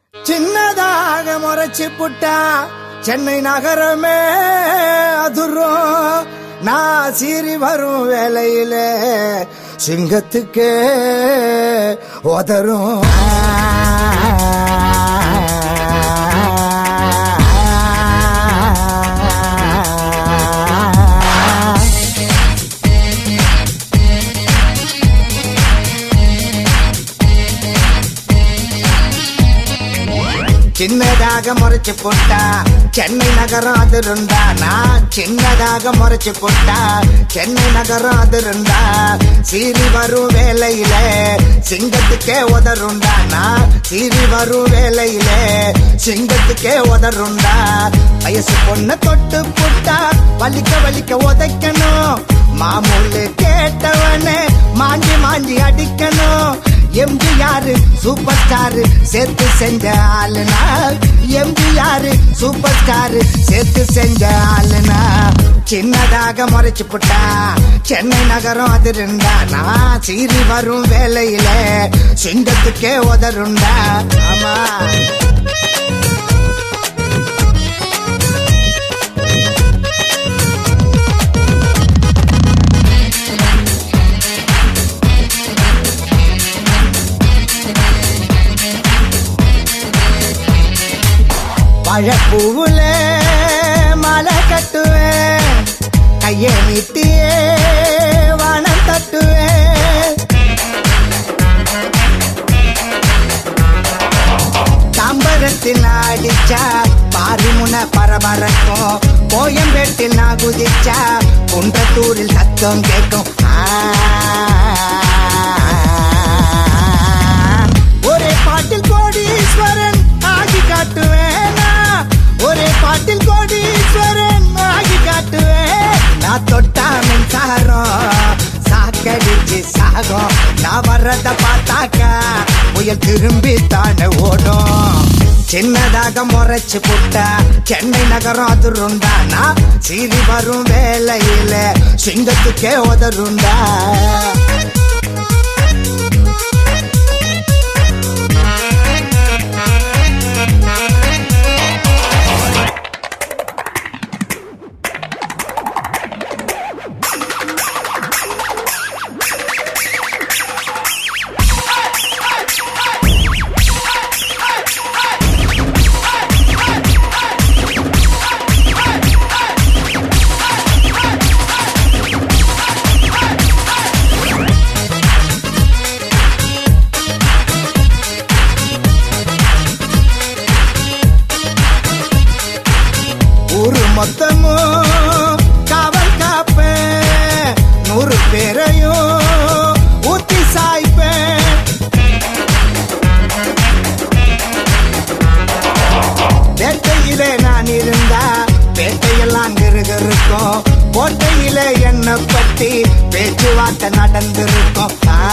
சின்னதாக முறைச்சு புட்டா சென்னை நகரமே அதுரும் நான் சீறி வரும் வேலையில சிங்கத்துக்கே உதரும் சின்னதாக முறைச்சு போட்டா சென்னை நகரம் அது இருந்தா நான் சின்னதாக முறைச்சு போட்டா சென்னை நகரம் அது இருந்தா சீறி வரும் வேலையில சிங்கத்துக்கே உதருண்டா நான் சீறி வரும் வேலையில சிங்கத்துக்கே உதருண்டா வயசு பொண்ணு தொட்டு புட்டா வலிக்க வலிக்க உதைக்கணும் மாமூலு கேட்டவனே மாஞ்சி மாஞ்சி அடிக்கணும் எம்ஜிஆர் சூப்பர் ஸ்டார் சேர்த்து செஞ்ச ஆளுனா எம்ஜிஆர் சூப்பர் ஸ்டார் சேர்த்து செஞ்ச ஆளுனா சின்னதாக முறைச்சு புட்டா சென்னை நகரம் அது இருந்தா நான் சீறி வரும் வேலையில சிங்கத்துக்கே உதருண்டா ஆமா பழப்பூவுல மலை கட்டுவேன் கையை நீட்டியே வனம் தட்டுவேன் தாம்பரத்தில் அடிச்சா பாரிமுன பரபரக்கும் கோயம்பேட்டில் நான் குதிச்சா குன்றத்தூரில் சத்தம் கேட்கும் ஆ. ஒரே பாட்டில் கோடீஸ்வரன் ஆகி காட்டுவேனா ஒரே பாட்டில் கோடீஸ்வரன் ஆகி காட்டுவேன் நான் தொட்டா மின்சாரம் சாக்கடிச்சு சாகும் நான் வர்றத பார்த்தாக்கா புயல் திரும்பி தானே ஓடும் சின்னதாக முறைச்சு புட்டா சென்னை நகரம் அதுருண்டா நான் சீறி வரும் வேலையில சிங்கத்துக்கே உதருண்டா ஊரு மொத்தமும் காவல் காப்பேன் நூறு பேரையும் ஊத்தி சாய்ப்பேன் வேட்டையிலே நான் இருந்தா பேட்டையெல்லாம் கிருகிருக்கும் கோட்டையிலே என்ன பத்தி பேச்சுவார்த்தை நடந்திருக்கும்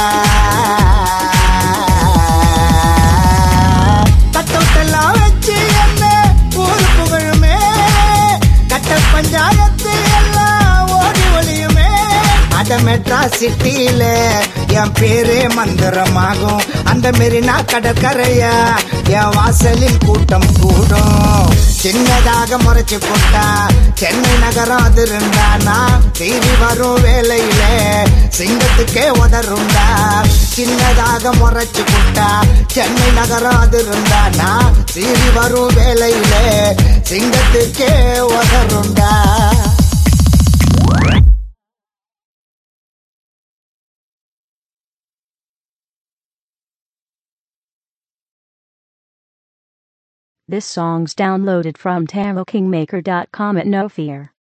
கட்டவுட்டெல்லாம் வச்சு என்ன ஊரு புகழுமே கட்ட பஞ்சாயத்து எல்லாம் ஓடி ஒளியுமே அட மெட்ராஸ் சிட்டியில என் பேரே மந்திரமாகும் அந்த மெரினா கடற்கரையா என் வாசலில் கூட்டம் கூடும் சின்னதாக முறைச்சு போட்டா சென்னை நகரம் அது இருந்தா நான் சீறி வரும் வேலையில சிங்கத்துக்கே உதருண்டா சின்னதாக முறைச்சு போட்டா சென்னை நகரம் அது இருந்தா நான் சீறி வரும் வேலையில சிங்கத்துக்கே உதருண்டா This song's downloaded from TaroKingmaker.com at no fear.